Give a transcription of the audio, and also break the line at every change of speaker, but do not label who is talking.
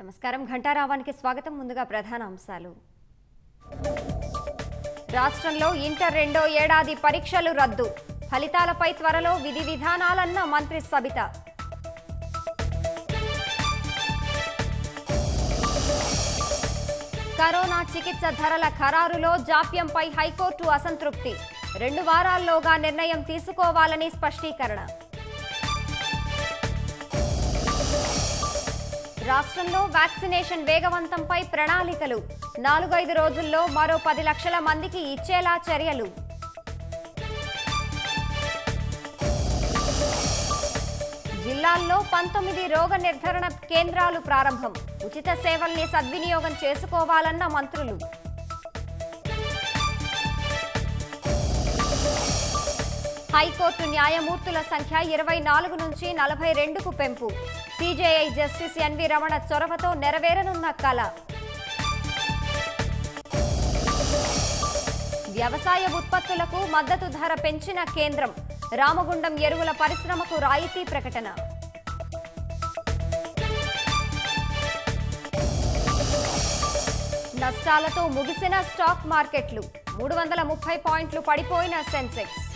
నమస్కారం ఘంటారావానికి స్వాగతం ముందుగా ప్రధాన అంశాలు రాష్ట్రంలో ఇంటర్ రెండో ఏడాది పరీక్షలు రద్దు ఫలితాలపై త్వరలో విధి విధానాలన్న మంత్రి సబిత కరోనా చికిత్స ధరల ఖరారులో జాప్యంపై హైకోర్టు అసంతృప్తి రెండు వారాల్లోగా నిర్ణయం తీసుకోవాలని స్పష్టీకరణ రాష్ట్రంలో వ్యాక్సినేషన్ వేగవంతంపై ప్రణాళికలు నాలుగైదు రోజుల్లో మరో పది లక్షల మందికి ఇచ్చేలా చర్యలు జిల్లాల్లో పంతొమ్మిది రోగ నిర్ధారణ కేంద్రాలు ప్రారంభం ఉచిత సేవల్ని సద్వినియోగం చేసుకోవాలన్న మంత్రులు హైకోర్టు న్యాయమూర్తుల సంఖ్య ఇరవై నాలుగు నుంచి నలభై రెండుకు పెంపు సిజేఐ జస్టిస్ ఎన్వి రమణ చొరవతో నెరవేరనున్న కళ వ్యవసాయ ఉత్పత్తులకు మద్దతు ధర పెంచిన కేంద్రం రామగుండం ఎరువుల పరిశ్రమకు రాయితీ ప్రకటన నష్టాలతో ముగిసిన స్టాక్ మార్కెట్లు మూడు వందల ముప్పై పాయింట్లు పడిపోయిన సెన్సెక్స్